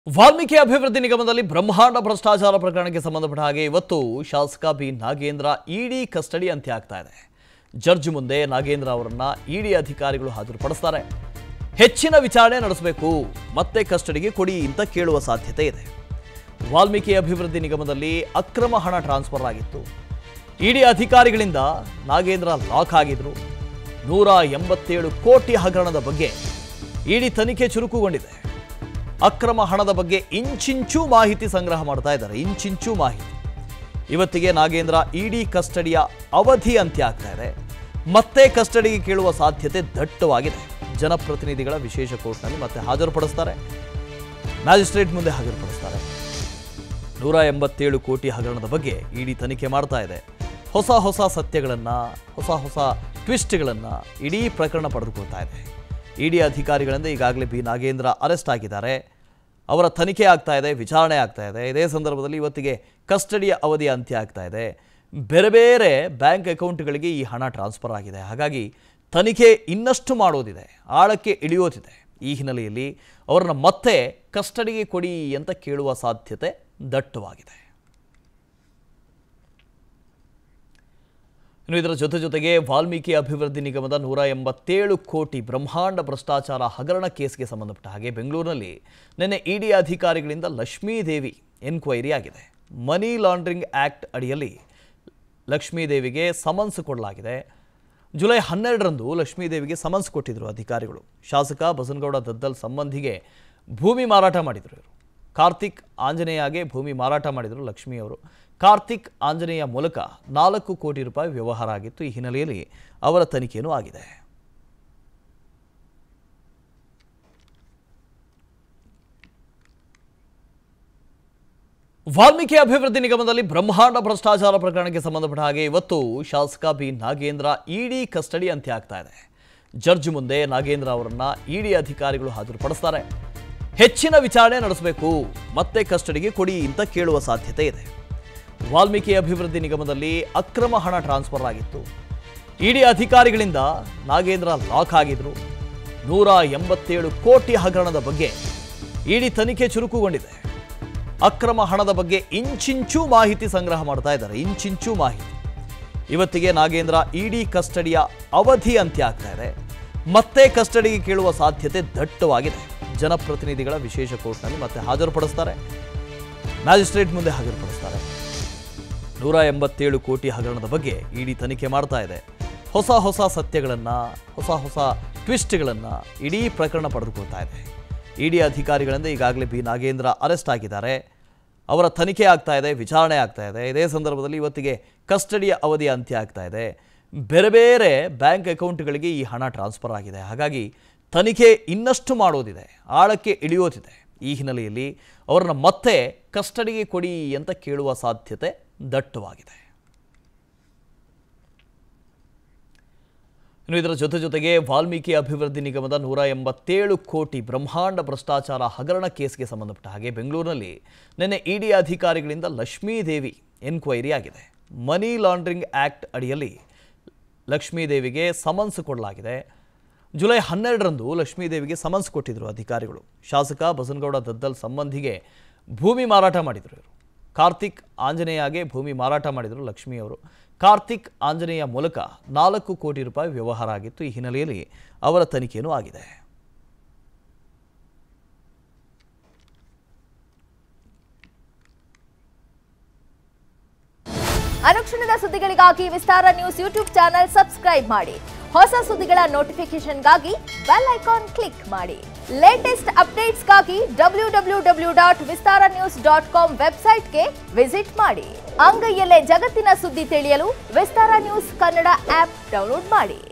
ವಾಲ್ಮೀಕಿ ಅಭಿವೃದ್ಧಿ ನಿಗಮದಲ್ಲಿ ಬ್ರಹ್ಮಾಂಡ ಭ್ರಷ್ಟಾಚಾರ ಪ್ರಕರಣಕ್ಕೆ ಸಂಬಂಧಪಟ್ಟ ಹಾಗೆ ಇವತ್ತು ಶಾಸಕ ಬಿ ನಾಗೇಂದ್ರ ಇಡಿ ಕಸ್ಟಡಿ ಅಂತ್ಯ ಆಗ್ತಾ ಇದೆ ಜಡ್ಜ್ ಮುಂದೆ ನಾಗೇಂದ್ರ ಅವರನ್ನ ಇಡಿ ಅಧಿಕಾರಿಗಳು ಹಾಜರುಪಡಿಸ್ತಾರೆ ಹೆಚ್ಚಿನ ವಿಚಾರಣೆ ನಡೆಸಬೇಕು ಮತ್ತೆ ಕಸ್ಟಡಿಗೆ ಕೊಡಿ ಅಂತ ಕೇಳುವ ಸಾಧ್ಯತೆ ಇದೆ ವಾಲ್ಮೀಕಿ ಅಭಿವೃದ್ಧಿ ನಿಗಮದಲ್ಲಿ ಅಕ್ರಮ ಹಣ ಟ್ರಾನ್ಸ್ಫರ್ ಆಗಿತ್ತು ಇಡಿ ಅಧಿಕಾರಿಗಳಿಂದ ನಾಗೇಂದ್ರ ಲಾಕ್ ಆಗಿದ್ರು ನೂರ ಎಂಬತ್ತೇಳು ಕೋಟಿ ಹಗರಣದ ಬಗ್ಗೆ ಇಡಿ ತನಿಖೆ ಚುರುಕುಗೊಂಡಿದೆ ಅಕ್ರಮ ಹಣದ ಬಗ್ಗೆ ಇಂಚಿಂಚೂ ಮಾಹಿತಿ ಸಂಗ್ರಹ ಮಾಡ್ತಾ ಇದ್ದಾರೆ ಇಂಚಿಂಚೂ ಮಾಹಿತಿ ಇವತ್ತಿಗೆ ನಾಗೇಂದ್ರ ಇಡಿ ಕಸ್ಟಡಿಯ ಅವಧಿ ಅಂತ್ಯ ಆಗ್ತಾ ಇದೆ ಮತ್ತೆ ಕಸ್ಟಡಿಗೆ ಕೇಳುವ ಸಾಧ್ಯತೆ ದಟ್ಟವಾಗಿದೆ ಜನಪ್ರತಿನಿಧಿಗಳ ವಿಶೇಷ ಕೋರ್ಟ್ನಲ್ಲಿ ಮತ್ತೆ ಹಾಜರುಪಡಿಸ್ತಾರೆ ಮ್ಯಾಜಿಸ್ಟ್ರೇಟ್ ಮುಂದೆ ಹಾಜರುಪಡಿಸ್ತಾರೆ ನೂರ ಎಂಬತ್ತೇಳು ಕೋಟಿ ಹಗರಣದ ಬಗ್ಗೆ ಇಡಿ ತನಿಖೆ ಮಾಡ್ತಾ ಇದೆ ಹೊಸ ಹೊಸ ಸತ್ಯಗಳನ್ನು ಹೊಸ ಹೊಸ ಟ್ವಿಸ್ಟ್ಗಳನ್ನು ಇಡೀ ಪ್ರಕರಣ ಪಡೆದುಕೊಳ್ತಾ ಇದೆ ಇಡಿ ಅಧಿಕಾರಿಗಳಿಂದ ಈಗಾಗಲೇ ಬಿ ನಾಗೇಂದ್ರ ಅರೆಸ್ಟ್ ಆಗಿದ್ದಾರೆ ಅವರ ತನಿಖೆ ಆಗ್ತಾ ಇದೆ ವಿಚಾರಣೆ ಆಗ್ತಾ ಇದೆ ಇದೇ ಸಂದರ್ಭದಲ್ಲಿ ಇವತ್ತಿಗೆ ಕಸ್ಟಡಿಯ ಅವಧಿ ಅಂತ್ಯ ಆಗ್ತಾ ಇದೆ ಬೇರೆ ಬೇರೆ ಬ್ಯಾಂಕ್ ಅಕೌಂಟ್ಗಳಿಗೆ ಈ ಹಣ ಟ್ರಾನ್ಸ್ಫರ್ ಆಗಿದೆ ಹಾಗಾಗಿ ತನಿಖೆ ಇನ್ನಷ್ಟು ಮಾಡೋದಿದೆ ಆಳಕ್ಕೆ ಇಳಿಯೋದಿದೆ ಈ ಹಿನ್ನೆಲೆಯಲ್ಲಿ ಅವರನ್ನು ಮತ್ತೆ ಕಸ್ಟಡಿಗೆ ಕೊಡಿ ಅಂತ ಕೇಳುವ ಸಾಧ್ಯತೆ ದಟ್ಟವಾಗಿದೆ ಇನ್ನು ಇದರ ಜೊತೆ ಜೊತೆಗೆ ವಾಲ್ಮೀಕಿ ಅಭಿವೃದ್ಧಿ ನಿಗಮದ ನೂರ ಎಂಬತ್ತೇಳು ಕೋಟಿ ಬ್ರಹ್ಮಾಂಡ ಭ್ರಷ್ಟಾಚಾರ ಹಗರಣ ಕೇಸ್ಗೆ ಸಂಬಂಧಪಟ್ಟ ಹಾಗೆ ಬೆಂಗಳೂರಿನಲ್ಲಿ ನಿನ್ನೆ ಇಡಿ ಅಧಿಕಾರಿಗಳಿಂದ ಲಕ್ಷ್ಮೀದೇವಿ ಎನ್ಕ್ವೈರಿ ಆಗಿದೆ ಮನಿ ಲಾಂಡ್ರಿಂಗ್ ಆ್ಯಕ್ಟ್ ಅಡಿಯಲ್ಲಿ ಲಕ್ಷ್ಮೀದೇವಿಗೆ ಸಮನ್ಸ್ ಕೊಡಲಾಗಿದೆ ಜುಲೈ ಹನ್ನೆರಡರಂದು ಲಕ್ಷ್ಮೀದೇವಿಗೆ ಸಮನ್ಸ್ ಕೊಟ್ಟಿದ್ದರು ಅಧಿಕಾರಿಗಳು ಶಾಸಕ ಬಸನಗೌಡ ದದ್ದಲ್ ಸಂಬಂಧಿಗೆ ಭೂಮಿ ಮಾರಾಟ ಮಾಡಿದರು ಇವರು ಕಾರ್ತಿಕ್ ಆಂಜನೇಯಗೆ ಭೂಮಿ ಮಾರಾಟ ಮಾಡಿದರು ಲಕ್ಷ್ಮಿ ಅವರು ಕಾರ್ತಿಕ್ ಆಂಜನೇಯ ಮೂಲಕ ನಾಲ್ಕು ಕೋಟಿ ರೂಪಾಯಿ ವ್ಯವಹಾರ ಆಗಿತ್ತು ಈ ಹಿನ್ನೆಲೆಯಲ್ಲಿ ಅವರ ತನಿಖೆಯೂ ಆಗಿದೆ ವಾಲ್ಮೀಕಿ ಅಭಿವೃದ್ಧಿ ನಿಗಮದಲ್ಲಿ ಬ್ರಹ್ಮಾಂಡ ಭ್ರಷ್ಟಾಚಾರ ಪ್ರಕರಣಕ್ಕೆ ಸಂಬಂಧಪಟ್ಟ ಹಾಗೆ ಇವತ್ತು ಶಾಸಕ ಬಿ ನಾಗೇಂದ್ರ ಇಡಿ ಕಸ್ಟಡಿ ಅಂತ್ಯ ಆಗ್ತಾ ಇದೆ ಜಡ್ಜ್ ಮುಂದೆ ನಾಗೇಂದ್ರ ಅವರನ್ನ ಇಡಿ ಅಧಿಕಾರಿಗಳು ಹಾಜರುಪಡಿಸ್ತಾರೆ ಹೆಚ್ಚಿನ ವಿಚಾರಣೆ ನಡೆಸಬೇಕು ಮತ್ತೆ ಕಸ್ಟಡಿಗೆ ಕೊಡಿ ಅಂತ ಕೇಳುವ ಸಾಧ್ಯತೆ ಇದೆ ವಾಲ್ಮೀಕಿ ಅಭಿವೃದ್ಧಿ ನಿಗಮದಲ್ಲಿ ಅಕ್ರಮ ಹಣ ಟ್ರಾನ್ಸ್ಫರ್ ಆಗಿತ್ತು ಇಡಿ ಅಧಿಕಾರಿಗಳಿಂದ ನಾಗೇಂದ್ರ ಲಾಕ್ ಆಗಿದ್ರು ನೂರ ಎಂಬತ್ತೇಳು ಕೋಟಿ ಹಗರಣದ ಬಗ್ಗೆ ಇಡಿ ತನಿಖೆ ಚುರುಕುಗೊಂಡಿದೆ ಅಕ್ರಮ ಹಣದ ಬಗ್ಗೆ ಇಂಚಿಂಚೂ ಮಾಹಿತಿ ಸಂಗ್ರಹ ಮಾಡ್ತಾ ಇದ್ದಾರೆ ಇಂಚಿಂಚೂ ಮಾಹಿತಿ ಇವತ್ತಿಗೆ ನಾಗೇಂದ್ರ ಇಡಿ ಕಸ್ಟಡಿಯ ಅವಧಿ ಅಂತ್ಯ ಆಗ್ತಾ ಇದೆ ಮತ್ತೆ ಕಸ್ಟಡಿಗೆ ಕೇಳುವ ಸಾಧ್ಯತೆ ದಟ್ಟವಾಗಿದೆ ಜನಪ್ರತಿನಿಧಿಗಳ ವಿಶೇಷ ಕೋರ್ಟ್ನಲ್ಲಿ ಮತ್ತೆ ಹಾಜರುಪಡಿಸ್ತಾರೆ ಮ್ಯಾಜಿಸ್ಟ್ರೇಟ್ ಮುಂದೆ ಹಾಜರುಪಡಿಸ್ತಾರೆ ನೂರ ಎಂಬತ್ತೇಳು ಕೋಟಿ ಹಗರಣದ ಬಗ್ಗೆ ಇಡಿ ತನಿಖೆ ಮಾಡ್ತಾ ಇದೆ ಹೊಸ ಹೊಸ ಸತ್ಯಗಳನ್ನು ಹೊಸ ಹೊಸ ಟ್ವಿಸ್ಟ್ಗಳನ್ನು ಇಡೀ ಪ್ರಕರಣ ಪಡೆದುಕೊಳ್ತಾ ಇದೆ ಇಡಿ ಅಧಿಕಾರಿಗಳಿಂದ ಈಗಾಗಲೇ ಬಿ ನಾಗೇಂದ್ರ ಅರೆಸ್ಟ್ ಆಗಿದ್ದಾರೆ ಅವರ ತನಿಖೆ ಆಗ್ತಾ ಇದೆ ವಿಚಾರಣೆ ಆಗ್ತಾ ಇದೆ ಇದೇ ಸಂದರ್ಭದಲ್ಲಿ ಇವತ್ತಿಗೆ ಕಸ್ಟಡಿಯ ಅವಧಿ ಅಂತ್ಯ ಆಗ್ತಾ ಇದೆ ಬೇರೆ ಬೇರೆ ಬ್ಯಾಂಕ್ ಅಕೌಂಟ್ಗಳಿಗೆ ಈ ಹಣ ಟ್ರಾನ್ಸ್ಫರ್ ಆಗಿದೆ ಹಾಗಾಗಿ ತನಿಖೆ ಇನ್ನಷ್ಟು ಮಾಡೋದಿದೆ ಆಳಕ್ಕೆ ಇಳಿಯೋದಿದೆ ಈ ಹಿನ್ನೆಲೆಯಲ್ಲಿ ಅವರನ್ನು ಮತ್ತೆ ಕಸ್ಟಡಿಗೆ ಕೊಡಿ ಅಂತ ಕೇಳುವ ಸಾಧ್ಯತೆ ದಟ್ಟವಾಗಿದೆ ಇನ್ನು ಇದರ ಜೊತೆ ಜೊತೆಗೆ ವಾಲ್ಮೀಕಿ ಅಭಿವೃದ್ಧಿ ನಿಗಮದ ನೂರ ಎಂಬತ್ತೇಳು ಕೋಟಿ ಬ್ರಹ್ಮಾಂಡ ಭ್ರಷ್ಟಾಚಾರ ಹಗರಣ ಕೇಸ್ಗೆ ಸಂಬಂಧಪಟ್ಟ ಹಾಗೆ ಬೆಂಗಳೂರಿನಲ್ಲಿ ನಿನ್ನೆ ಇಡಿ ಅಧಿಕಾರಿಗಳಿಂದ ಲಕ್ಷ್ಮೀದೇವಿ ಎನ್ಕ್ವೈರಿ ಆಗಿದೆ ಮನಿ ಲಾಂಡ್ರಿಂಗ್ ಆ್ಯಕ್ಟ್ ಅಡಿಯಲ್ಲಿ ಲಕ್ಷ್ಮೀದೇವಿಗೆ ಸಮನ್ಸ್ ಕೊಡಲಾಗಿದೆ ಜುಲೈ ಹನ್ನೆರಡರಂದು ಲಕ್ಷ್ಮೀದೇವಿಗೆ ಸಮನ್ಸ್ ಕೊಟ್ಟಿದ್ದರು ಅಧಿಕಾರಿಗಳು ಶಾಸಕ ಬಸನಗೌಡ ದದ್ದಲ್ ಸಂಬಂಧಿಗೆ ಭೂಮಿ ಮಾರಾಟ ಮಾಡಿದರು ಇವರು ಕಾರ್ತಿಕ್ ಆಂಜನೇಯಗೆ ಭೂಮಿ ಮಾರಾಟ ಮಾಡಿದರು ಲಕ್ಷ್ಮಿ ಅವರು ಕಾರ್ತಿಕ್ ಆಂಜನೇಯ ಮೂಲಕ ನಾಲ್ಕು ಕೋಟಿ ರೂಪಾಯಿ ವ್ಯವಹಾರ ಆಗಿತ್ತು ಈ ಹಿನ್ನೆಲೆಯಲ್ಲಿ ಅವರ ತನಿಖೆಯೂ ಆಗಿದೆ ಅನುಕ್ಷಣದ ಸುದ್ದಿಗಳಿಗಾಗಿ Vistara news YouTube channel subscribe ಮಾಡಿ ಹೊಸ ಸುದ್ದಿಗಳ ನೋಟಿಫಿಕೇಶನ್ಗಾಗಿ ಬೆಲ್ ಐಕಾನ್ ಕ್ಲಿಕ್ ಮಾಡಿ ಲೇಟೆಸ್ಟ್ ಅಪ್ಡೇಟ್ಸ್ಗಾಗಿ W W W dot Vistara news dot com ವೆಬ್ಸೈಟ್ಗೆ ವಿಸಿಟ್ ಮಾಡಿ ಅಂಗೈಯಲ್ಲೇ ಜಗತ್ತಿನ ಸುದ್ದಿ ತಿಳಿಯಲು Vistara news Kannada app download ಮಾಡಿ